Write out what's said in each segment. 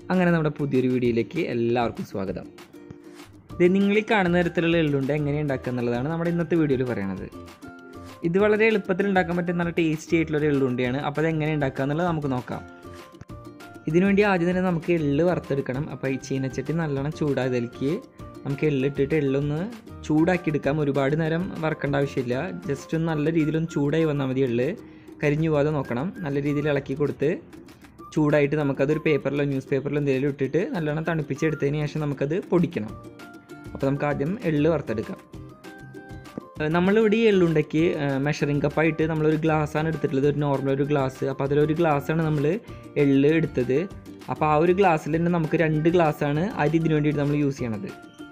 അങ്ങനെ നമ്മുടെ പുതിയൊരു വീഡിയോയിലേക്ക് എല്ലാവർക്കും സ്വാഗതം ഇത് നിങ്ങൾ ഈ കാണുന്ന തരത്തിലുള്ള എള്ളുണ്ട എങ്ങനെ ഉണ്ടാക്കുക എന്നുള്ളതാണ് നമ്മുടെ ഇന്നത്തെ വീഡിയോയിൽ പറയുന്നത് ഇത് വളരെ എളുപ്പത്തിൽ ഉണ്ടാക്കാൻ പറ്റുന്ന നല്ല ടേസ്റ്റി ആയിട്ടുള്ള ഒരു എള്ളുണ്ടയാണ് അപ്പോൾ അത് എങ്ങനെ ഉണ്ടാക്കുക എന്നുള്ളത് നമുക്ക് നോക്കാം ഇതിനുവേണ്ടി ആദ്യം തന്നെ നമുക്ക് എള്ള് വറുത്തെടുക്കണം അപ്പോൾ ഈ ചീനച്ചട്ടി നല്ലോണം ചൂടായതിലേക്ക് നമുക്ക് എള്ളിട്ടിട്ട് എള്ളൊന്ന് ചൂടാക്കി എടുക്കാം ഒരുപാട് നേരം വറക്കേണ്ട ആവശ്യമില്ല ജസ്റ്റ് ഒന്ന് നല്ല രീതിയിലൊന്ന് ചൂടായി വന്നാൽ മതി എള്ള് കരിഞ്ഞു പോകാതെ നോക്കണം നല്ല രീതിയിൽ ഇളക്കി കൊടുത്ത് ചൂടായിട്ട് നമുക്കതൊരു പേപ്പറിലോ ന്യൂസ് പേപ്പറിലോ എന്തെങ്കിലും ഇട്ടിട്ട് നല്ലോണം തണുപ്പിച്ചെടുത്തതിന് ശേഷം നമുക്കത് പൊടിക്കണം അപ്പോൾ നമുക്ക് ആദ്യം എള്ള് വറുത്തെടുക്കാം ഏഹ് നമ്മളിവിടെ ഈ എള്ളുണ്ടയ്ക്ക് മെഷറിംഗ് കപ്പായിട്ട് നമ്മളൊരു ഗ്ലാസ്സാണ് എടുത്തിട്ടുള്ളത് ഒരു നോർമൽ ഒരു ഗ്ലാസ് അപ്പോൾ അതിലൊരു ഗ്ലാസ്സാണ് നമ്മൾ എള്ള് എടുത്തത് അപ്പോൾ ആ ഒരു ഗ്ലാസ്സിൽ തന്നെ നമുക്ക് രണ്ട് ഗ്ലാസ്സാണ് അരി ഇതിന് വേണ്ടിയിട്ട് നമ്മൾ യൂസ് ചെയ്യണത്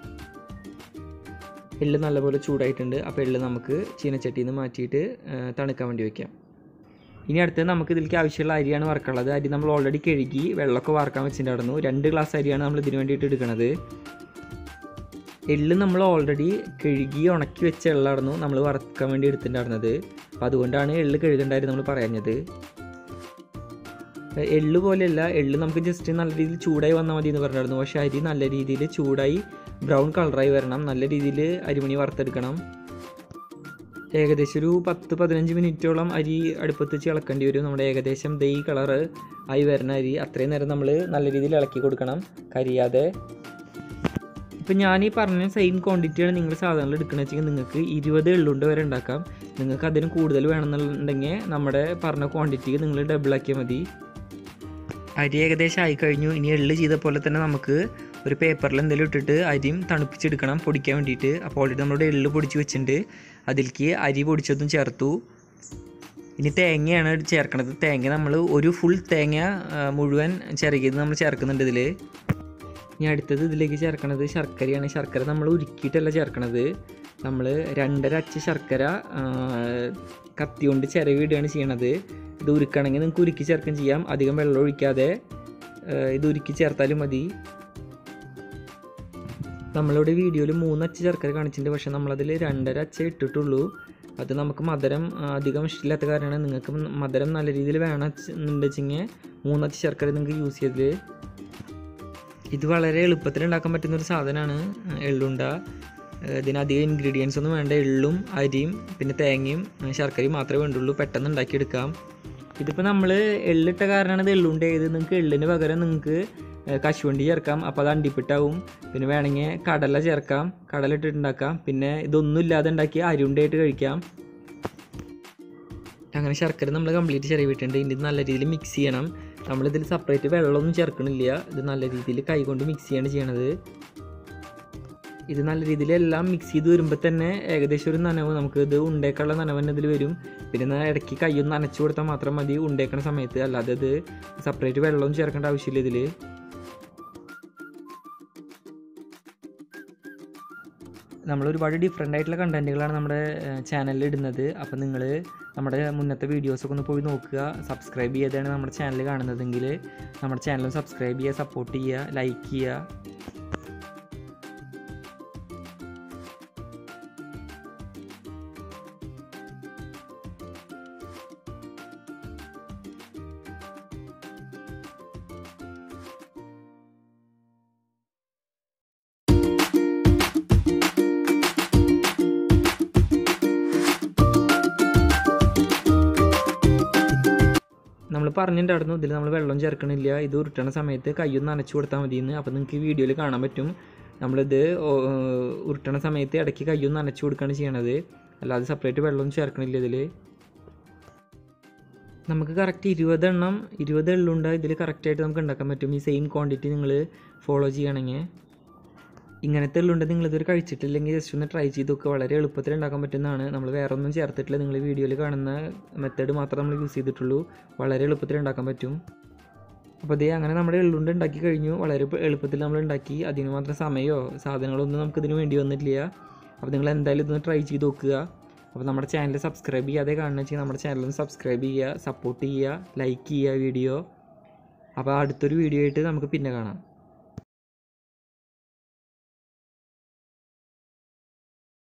എള്ള് നല്ലപോലെ ചൂടായിട്ടുണ്ട് അപ്പോൾ എള്ള് നമുക്ക് ചീനച്ചട്ടിയിൽ നിന്ന് മാറ്റിയിട്ട് ഏഹ് തണുക്കാൻ വേണ്ടി വയ്ക്കാം ഇനി അടുത്തത് നമുക്ക് ഇതിലേക്ക് ആവശ്യമുള്ള അരിയാണ് വറക്കാനുള്ളത് അരി നമ്മൾ ഓൾറെഡി കഴുകി വെള്ളമൊക്കെ വറക്കാൻ വെച്ചിട്ടുണ്ടായിരുന്നു രണ്ട് ഗ്ലാസ് അരിയാണ് നമ്മൾ ഇതിന് വേണ്ടിയിട്ട് എടുക്കുന്നത് എള്ള് നമ്മൾ ഓൾറെഡി കഴുകി ഉണക്കി വെച്ച എള്ളായിരുന്നു നമ്മൾ വറുക്കാൻ വേണ്ടി എടുത്തിട്ടുണ്ടായിരുന്നത് അപ്പോൾ അതുകൊണ്ടാണ് എള്ള് കഴുകണ്ടായിരുന്നു നമ്മൾ പറഞ്ഞത് എള്ള് പോലെയല്ല എള്ള് നമുക്ക് ജസ്റ്റ് നല്ല രീതിയിൽ ചൂടായി വന്നാൽ മതി എന്ന് പറഞ്ഞിരുന്നു പക്ഷേ അരി നല്ല രീതിയിൽ ചൂടായി ബ്രൗൺ കളറായി വരണം നല്ല രീതിയിൽ അരിമണി വറുത്തെടുക്കണം ഏകദേശം ഒരു പത്ത് പതിനഞ്ച് മിനിറ്റോളം അരി അടുപ്പത്ത് വെച്ച് ഇളക്കേണ്ടി വരും നമ്മുടെ ഏകദേശം ദൈ കളറ് ആയി വരുന്ന അരി അത്രയും നേരം നമ്മൾ നല്ല രീതിയിൽ ഇളക്കി കൊടുക്കണം കരിയാതെ ഇപ്പം ഞാൻ ഈ പറഞ്ഞ സെയിം ക്വാണ്ടിറ്റിയാണ് നിങ്ങൾ സാധാരണ എടുക്കണമെന്ന് വെച്ചെങ്കിൽ നിങ്ങൾക്ക് ഇരുപത് എള്ളുണ്ട് വരെ ഉണ്ടാക്കാം നിങ്ങൾക്ക് അതിന് കൂടുതൽ വേണമെന്നുണ്ടെങ്കിൽ നമ്മുടെ പറഞ്ഞ ക്വാണ്ടിറ്റിക്ക് നിങ്ങൾ ഡബിൾ ആക്കിയാൽ മതി അരി ഏകദേശം ആയി കഴിഞ്ഞു ഇനി എള്ള് ചെയ്ത പോലെ തന്നെ നമുക്ക് ഒരു പേപ്പറിൽ എന്തെങ്കിലും ഇട്ടിട്ട് അരിയും തണുപ്പിച്ചെടുക്കണം പൊടിക്കാൻ വേണ്ടിയിട്ട് അപ്പോൾ ഓൾറെഡി നമ്മുടെ എള്ള് പൊടിച്ച് വെച്ചിട്ടുണ്ട് അതിലേക്ക് അരി പൊടിച്ചതും ചേർത്തു ഇനി തേങ്ങയാണ് ചേർക്കണത് തേങ്ങ നമ്മൾ ഒരു ഫുൾ തേങ്ങ ആ, മുഴുവൻ ചിരകിയത് നമ്മൾ ചേർക്കുന്നുണ്ട് ഇതിൽ ഇനി അടുത്തത് ഇതിലേക്ക് ചേർക്കണത് ശർക്കരയാണ് ശർക്കര നമ്മൾ ഉരുക്കിയിട്ടല്ല ചേർക്കണത് നമ്മൾ രണ്ടര അച്ച് ശർക്കര ആ, കത്തി കൊണ്ട് ചിരവിടുകയാണ് ചെയ്യണത് ഇത് ഉരുക്കണമെങ്കിൽ നിങ്ങൾക്ക് ഉരുക്കി ചേർക്കുകയും ചെയ്യാം അധികം വെള്ളം ഒഴിക്കാതെ ആ, ഇത് ഉരുക്കി ചേർത്താലും മതി നമ്മളിവിടെ വീഡിയോയിൽ മൂന്നച്ച് ശർക്കര കാണിച്ചിട്ടുണ്ട് പക്ഷെ നമ്മളതിൽ രണ്ടര അച്ച ഇട്ടിട്ടുള്ളൂ അത് നമുക്ക് മധുരം ആ, അധികം ഇഷ്ടമില്ലാത്ത കാരണമാണ് നിങ്ങൾക്ക് മധുരം നല്ല രീതിയിൽ വേണം എന്നുണ്ടെച്ചെങ്കിൽ മൂന്നച്ച് ശർക്കര നിങ്ങൾക്ക് യൂസ് ചെയ്തത് ഇത് വളരെ എളുപ്പത്തിൽ ഉണ്ടാക്കാൻ പറ്റുന്ന ഒരു സാധനമാണ് എള്ളുണ്ട ഏഹ് ഇതിന് അധികം ഇൻഗ്രീഡിയൻസ് ഒന്നും വേണ്ട എള്ളും അരിയും പിന്നെ തേങ്ങയും ഏഹ് ശർക്കരയും മാത്രമേ വേണ്ടുള്ളൂ പെട്ടെന്ന് ഉണ്ടാക്കിയെടുക്കാം ഇതിപ്പോൾ നമ്മൾ എള്ളിട്ട കാരണമാണ് ഇത് എള്ളുണ്ട ചെയ്ത് നിങ്ങൾക്ക് എള്ളിന് പകരം നിങ്ങൾക്ക് ഏഹ് കശുവണ്ടി ചേർക്കാം അപ്പോൾ അത് അണ്ടിപ്പിട്ടാവും പിന്നെ വേണമെങ്കിൽ കടല ചേർക്കാം കടല ഇട്ടിട്ടുണ്ടാക്കാം പിന്നെ ഇതൊന്നും ഇല്ലാതെ ഉണ്ടാക്കി അരിയുണ്ടായിട്ട് കഴിക്കാം അങ്ങനെ ശർക്കര നമ്മൾ കംപ്ലീറ്റ് ചെറിവിട്ടുണ്ട് ഇനി ഇത് നല്ല രീതിയിൽ മിക്സ് ചെയ്യണം നമ്മളിതിൽ സെപ്പറേറ്റ് വെള്ളമൊന്നും ചേർക്കണില്ല ഇത് നല്ല രീതിയിൽ കൈകൊണ്ട് മിക്സ് ചെയ്യാണ് ചെയ്യണത് ഇത് നല്ല രീതിയിൽ എല്ലാം മിക്സ് ചെയ്ത് വരുമ്പോൾ തന്നെ ഏകദേശം ഒരു നനവ് നമുക്ക് ഇത് ഉണ്ടേക്കുള്ള നനവ് തന്നെ ഇതിൽ വരും പിന്നെ എന്നാ ഇടയ്ക്ക് കൈയൊന്ന് നനച്ചു കൊടുത്താൽ മാത്രം മതി ഉണ്ടേക്കണ സമയത്ത് അല്ലാതെ ഇത് സെപ്പറേറ്റ് വെള്ളമൊന്നും ചേർക്കേണ്ട ആവശ്യമില്ല ഇതിൽ നമ്മൾ ഒരുപാട് ഡിഫറെൻ്റ് ആയിട്ടുള്ള കണ്ടൻറ്റുകളാണ് നമ്മുടെ ചാനലിൽ ഇടുന്നത് അപ്പോൾ നിങ്ങൾ നമ്മുടെ മുന്നത്തെ വീഡിയോസൊക്കെ ഒന്ന് പോയി നോക്കുക സബ്സ്ക്രൈബ് ചെയ്താണ് നമ്മുടെ ചാനൽ കാണുന്നതെങ്കിൽ നമ്മുടെ ചാനൽ സബ്സ്ക്രൈബ് ചെയ്യുക സപ്പോർട്ട് ചെയ്യുക ലൈക്ക് ചെയ്യുക നമ്മൾ പറഞ്ഞിട്ടുണ്ടായിരുന്നു ഇതിൽ നമ്മൾ വെള്ളം ചേർക്കണില്ല ഇത് ഉരുട്ടണ സമയത്ത് കയ്യൊന്ന് നനച്ചു കൊടുത്താൽ മതിയെന്ന് അപ്പോൾ നിങ്ങൾക്ക് ഈ വീഡിയോയിൽ കാണാൻ പറ്റും നമ്മളിത് ഓ- ഉരുട്ടണ സമയത്ത് ഇടയ്ക്ക് കയ്യൊന്ന് നനച്ചു കൊടുക്കുകയാണ് ചെയ്യണത് അല്ലാതെ സെപ്പറേറ്റ് വെള്ളമൊന്നും ചേർക്കണില്ല ഇതിൽ നമുക്ക് കറക്റ്റ് ഇരുപതെണ്ണം ഇരുപത് എള്ളുണ്ട് ഇതിൽ കറക്റ്റായിട്ട് നമുക്ക് ഉണ്ടാക്കാൻ പറ്റും ഈ സെയിം ക്വാണ്ടിറ്റി നിങ്ങൾ ഫോളോ ചെയ്യണമെങ്കിൽ ഇങ്ങനത്തെ എള്ളുണ്ട് നിങ്ങൾ ഇതുവരെ കഴിച്ചിട്ടില്ലെങ്കിൽ ജസ്റ്റ് ഒന്ന് ട്രൈ ചെയ്ത് നോക്കുക വളരെ എളുപ്പത്തിൽ ഉണ്ടാക്കാൻ പറ്റുന്നതാണ് നമ്മൾ വേറെ ഒന്നും ചേർത്തിട്ടില്ല നിങ്ങൾ വീഡിയോയിൽ കാണുന്ന മെത്തേഡ് മാത്രമേ നമ്മൾ യൂസ് ചെയ്തിട്ടുള്ളൂ വളരെ എളുപ്പത്തിൽ ഉണ്ടാക്കാൻ പറ്റും അപ്പോൾ അതേ അങ്ങനെ നമ്മുടെ എള്ളുണ്ട് ഉണ്ടാക്കി കഴിഞ്ഞു വളരെ എളുപ്പ- എളുപ്പത്തിൽ നമ്മൾ ഉണ്ടാക്കി അതിന് മാത്രം സമയമോ സാധനങ്ങളോ ഒന്നും നമുക്ക് ഇതിന് വേണ്ടി വന്നിട്ടില്ല അപ്പോൾ നിങ്ങൾ എന്തായാലും ഇതൊന്ന് ട്രൈ ചെയ്ത് നോക്കുക അപ്പോൾ നമ്മുടെ ചാനൽ സബ്സ്ക്രൈബ് ചെയ്യാതെ കാണുന്ന വെച്ചാൽ നമ്മുടെ ചാനൽ ഒന്ന് സബ്സ്ക്രൈബ് ചെയ്യുക സപ്പോർട്ട് ചെയ്യുക ലൈക്ക് ചെയ്യുക വീഡിയോ അപ്പോൾ അടുത്തൊരു വീഡിയോ ആയിട്ട് നമുക്ക് പിന്നെ കാണാം